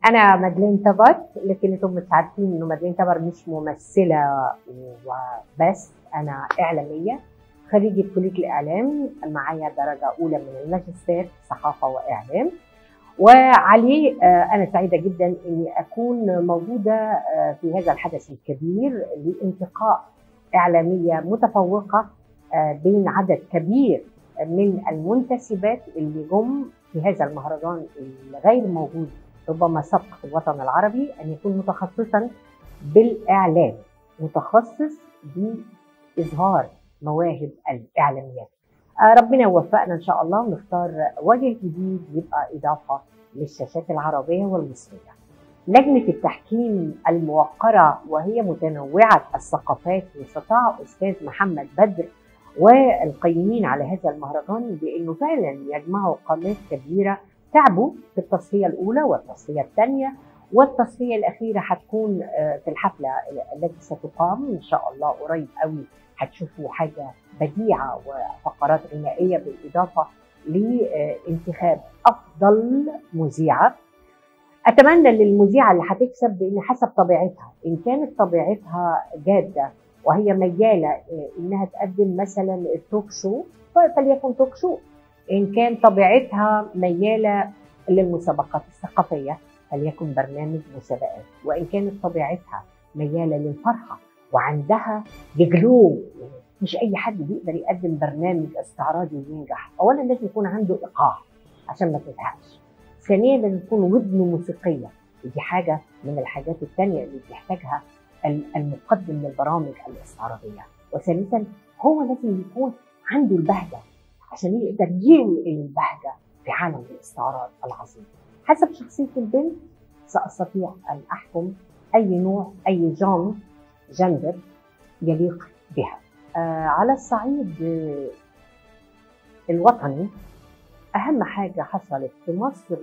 انا مدلين تبر لكن انتم مش عارفين انه مدلين تبر مش ممثله وبس انا اعلاميه خريجه كليه الاعلام معايا درجه اولى من الماجستير صحافه واعلام وعليه انا سعيده جدا اني اكون موجوده في هذا الحدث الكبير لانتقاء اعلاميه متفوقه بين عدد كبير من المنتسبات اللي جم في هذا المهرجان الغير موجود ربما سبق في الوطن العربي ان يكون متخصصا بالاعلام متخصص باظهار مواهب الاعلاميات ربنا يوفقنا ان شاء الله ونختار وجه جديد يبقى اضافه للشاشات العربيه والمصريه لجنه التحكيم الموقره وهي متنوعه الثقافات واستطاع استاذ محمد بدر والقيمين على هذا المهرجان بانه فعلا يجمعوا قامات كبيره تعبوا في التصفيه الاولى والتصفيه الثانيه والتصفيه الاخيره هتكون في الحفله التي ستقام ان شاء الله قريب قوي هتشوفوا حاجه بديعه وفقرات غنائيه بالاضافه لانتخاب افضل مذيعه اتمنى للمذيعه اللي هتكسب بان حسب طبيعتها ان كانت طبيعتها جاده وهي مياله انها تقدم مثلا التوك شو فليكن توك شو ان كان طبيعتها مياله للمسابقات الثقافيه فليكن برنامج مسابقات وان كانت طبيعتها مياله للفرحه وعندها جلو مش اي حد بيقدر يقدم برنامج استعراضي وينجح اولا لازم يكون عنده ايقاع عشان ما تزهقش ثانيا لازم تكون ودن موسيقيه ودي حاجه من الحاجات الثانيه اللي بيحتاجها المقدم للبرامج الاستعراضيه وثالثا هو لازم يكون عنده البهجه عشان يقدر ينقل البهجه في عالم الاستعراض العظيم حسب شخصيه البنت ساستطيع ان احكم اي نوع اي جون جندر يليق بها آه على الصعيد الوطني اهم حاجه حصلت في مصر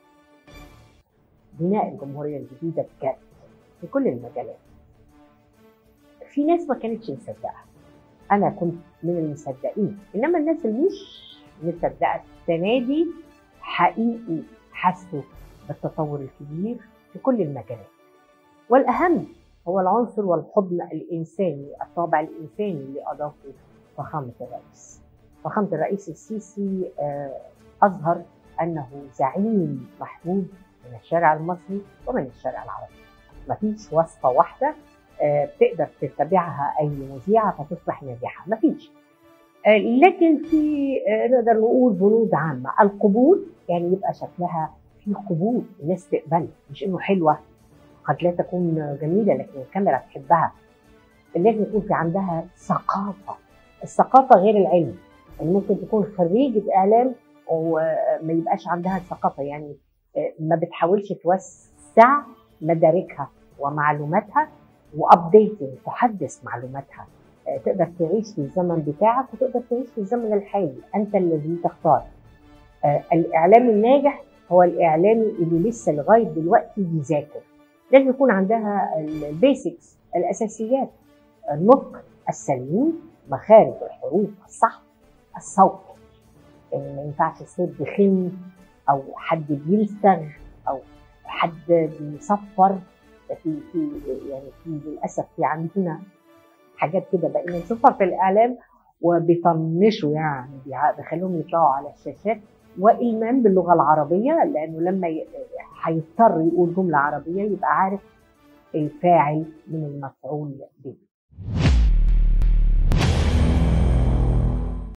بناء الجمهوريه الجديده بجد في كل المجالات في ناس ما كانتش مصدقه انا كنت من المصدقين انما الناس اللي مش مصدقه السنه دي حقيقي حسوا بالتطور الكبير في كل المجالات والاهم هو العنصر والحضن الانساني الطابع الانساني اللي اضافه فخامه الرئيس فخامه الرئيس السيسي اظهر انه زعيم محبوب من الشارع المصري ومن الشارع العربي مفيش وصفه واحده بتقدر تتبعها اي مذيعه فتصبح ناجحه مفيش لكن في نقدر نقول بنود عامه القبول يعني يبقى شكلها في قبول الناس تقبل مش انه حلوه قد لا تكون جميله لكن الكاميرا تحبها لازم يكون في عندها ثقافه الثقافه غير العلم يعني ممكن تكون خريجه اعلام وما يبقاش عندها ثقافه يعني ما بتحاولش توسع مداركها ومعلوماتها وابديتنج تحدث معلوماتها تقدر تعيش في الزمن بتاعك وتقدر تعيش في الزمن الحالي انت الذي تختار الاعلام الناجح هو الاعلامي اللي لسه لغايه دلوقتي بيذاكر لازم يكون عندها البيسكس الاساسيات النطق السليم مخارج الحروف الصح الصوت ما ينفعش الصوت بخن او حد بيلسغ او حد بيصفر في في يعني في للاسف في عندنا حاجات كده بقينا نشوفها في الاعلام وبيطنشوا يعني بيخلوهم يطلعوا على الشاشات والمام باللغه العربيه لانه لما هيضطر يقول جمله عربيه يبقى عارف الفاعل من المفعول به